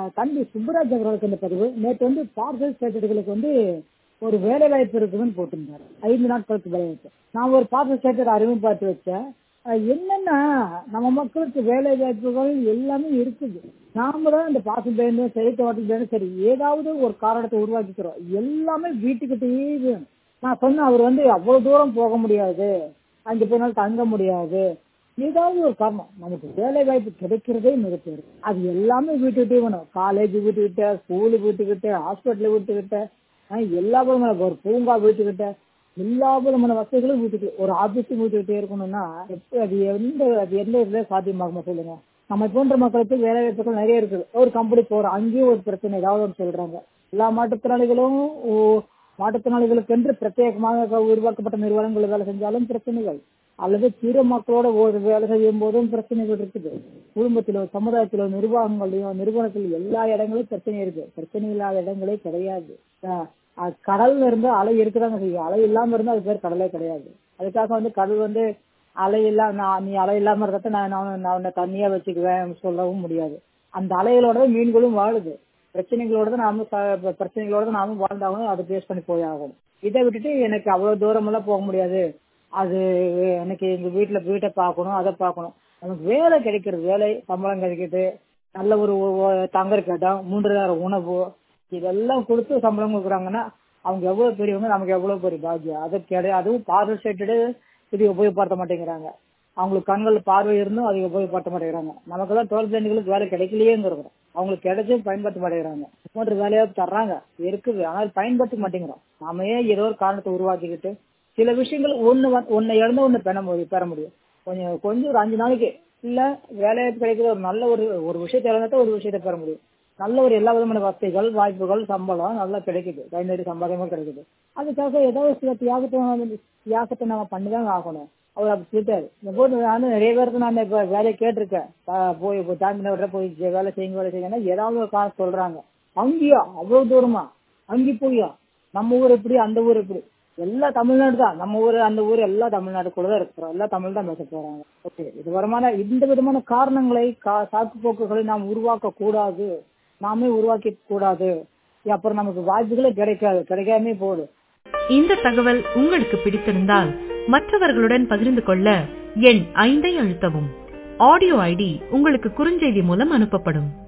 தம்பி சுப்பராஜ் அவர்களுக்கு இந்த பதிவு நேற்று வந்து பார்சல் ஸ்டேட்டர்களுக்கு வந்து ஒரு வேலை வாய்ப்பு இருக்குதுன்னு போட்டிருந்தாரு ஐந்து நாட்களுக்கு வேலை வாய்ப்பு நான் ஒரு பார்சல் ஸ்டேட்டர் அறிமுகம் பார்த்து வச்சேன் அஹ் என்னன்னா நம்ம மக்களுக்கு வேலை வாய்ப்புகள் எல்லாமே இருக்குது நாம தான் இந்த பார்சல் பேருந்து செய்தி ஹோட்டல் பேருந்து சரி ஏதாவது ஒரு காரணத்தை உருவாக்கிக்கிறோம் எல்லாமே வீட்டுக்கிட்டேயே வேணும் நான் சொன்னேன் அவர் வந்து அவ்வளவு தூரம் போக முடியாது அங்கே போனாலும் தங்க முடியாது ஏதாவது ஒரு காரணம் நமக்கு வேலை வாய்ப்பு கிடைக்கிறதே மிகப்பெரு அது எல்லாமே வீட்டுக்கிட்டே வேணும் காலேஜ் வீட்டுக்கிட்ட ஸ்கூலு வீட்டுக்கிட்ட ஹாஸ்பிட்டல் வீட்டுக்கிட்ட ஆஹ் எல்லா விதமான ஒரு பூங்கா வீட்டுக்கிட்ட எல்லா விதமான வசதிகளும் வீட்டுக்கு ஒரு ஆபீஸ் வீட்டுக்கிட்டே இருக்கணும்னா எப்ப அது எந்த அது எந்த இதுல சாத்தியமாகுமா சொல்லுங்க நம்ம போன்ற மக்களுக்கு வேலை வாய்ப்புகள் நிறைய இருக்குது ஒரு கம்பெனி போறோம் அங்கேயும் ஒரு பிரச்சனை ஏதாவது ஒன்று சொல்றாங்க எல்லா மாற்றுத்திறனாளிகளும் ஓ- மாற்றுத்திறனாளிகளுக்கு என்று பிரத்யேகமாக உருவாக்கப்பட்ட நிறுவனங்கள் வேலை செஞ்சாலும் பிரச்சனைகள் அல்லது பிற மக்களோட ஒரு வேலை செய்யும் போதும் பிரச்சனைகள் இருக்குது குடும்பத்திலோ சமுதாயத்திலோ நிர்வாகங்களையோ நிறுவனத்தில் எல்லா இடங்களும் பிரச்சனை இருக்கு பிரச்சனை இல்லாத இடங்களே கிடையாது அஹ் அஹ் கடல்ல இருந்து அலை இருக்குதாங்க செய்யும் அலை இல்லாம இருந்தா அது பேர் கடலே கிடையாது அதுக்காக வந்து கடல் வந்து அலை இல்லாம நான் நீ அலை இல்லாம இருக்கிறத நான் நான் நான் உன்னை தண்ணியா வச்சுக்குவேன் சொல்லவும் முடியாது அந்த அலைகளோட தான் மீன்களும் வாழுது பிரச்சனைகளோட தான் நாமும் ச- பிரச்சனைகளோட தான் நாமும் வாழ்ந்தாகணும் அதை பேஸ் பண்ணி போய் ஆகணும் இதை விட்டுட்டு எனக்கு அவ்வளவு தூரம் எல்லாம் போக முடியாது அது எனக்கு எங்க வீட்டுல வீட்டை பார்க்கணும் அதை பார்க்கணும் நமக்கு வேலை கிடைக்கிறது வேலை சம்பளம் கிடைக்குது நல்ல ஒரு ஒ- ஒ- தங்கறதுக்கு இடம் மூன்று நேரம் உணவு இதெல்லாம் கொடுத்து சம்பளம் கொடுக்குறாங்கன்னா அவங்க எவ்வளவு பெரியவங்க நமக்கு எவ்வளவு பெரிய பாக்கியம் அது கிடையாது அதுவும் பார்சல் ஸ்டேட்டடு இது உபயோகப்படுத்த மாட்டேங்கிறாங்க அவங்களுக்கு கண்கள் பார்வை இருந்தும் அதை உபயோகப்படுத்த மாட்டேங்கிறாங்க நமக்கு தான் தோல் பிள்ளைங்களுக்கு வேலை கிடைக்கலையேங்கிறோம் அவங்களுக்கு கிடைச்சும் பயன்படுத்த மாட்டேங்கிறாங்க இது போன்ற வேலையை தர்றாங்க இருக்குது ஆனால் பயன்படுத்த மாட்டேங்கிறோம் நாம ஏன் ஏதோ ஒரு காரணத்தை உருவாக்கிக்கிட்டு சில விஷயங்கள் ஒண்ணு வந்து- ஒண்ணை இழந்து ஒண்ணு பெற முடியும் பெற முடியும் கொஞ்சம் கொஞ்சம் ஒரு அஞ்சு நாளைக்கு இல்ல வேலை கிடைக்கிற ஒரு நல்ல ஒரு ஒரு விஷயத்தை இழந்தாதான் ஒரு விஷயத்தை பெற முடியும் நல்ல ஒரு எல்லா விதமான வசதிகள் வாய்ப்புகள் சம்பளம் நல்லா கிடைக்குது கைநெறி சம்பாதமும் கிடைக்குது அதுக்காக ஏதோ ஒரு சில தியாகத்தை வந்து- தியாகத்தை நம்ம பண்ணிதான் ஆகணும் அவர் அப்படி சொல்லிட்டாரு இந்த போது நானும் நிறைய பேருக்கு நான் இப்ப வேலையை கேட்டிருக்கேன் ஆஹ் போய் இப்போ ஜாமீன் விட போய் ஜெ- வேலை செய்யுங்க வேலை செய்யுங்கன்னா ஏதாவது ஒரு காரணம் சொல்றாங்க அங்கேயா அவ்வளவு தூரமா அங்கே போயா நம்ம ஊர் எப்படி அந்த ஊர் எப்படி எல்லாம் தமிழ்நாடு தான் நம்ம ஊர் அந்த ஊர் எல்லாம் தமிழ்நாடுக்குள்ள தான் இருக்கிறோம் எல்லாம் தமிழ் தான் பேச போறாங்க ஓகே இது வரமான இந்த விதமான காரணங்களை கா- சாக்கு போக்குகளை நாம் உருவாக்க கூடாது நாமே உருவாக்கி கூடாது அப்புறம் நமக்கு வாய்ப்புகளே கிடைக்காது கிடைக்காமே போகுது இந்த தகவல் உங்களுக்கு பிடித்திருந்தால் மற்றவர்களுடன் பகிர்ந்து கொள்ள எண் ஐந்தை அழுத்தவும் ஆடியோ ஐடி உங்களுக்கு குறுஞ்செய்தி மூலம் அனுப்பப்படும்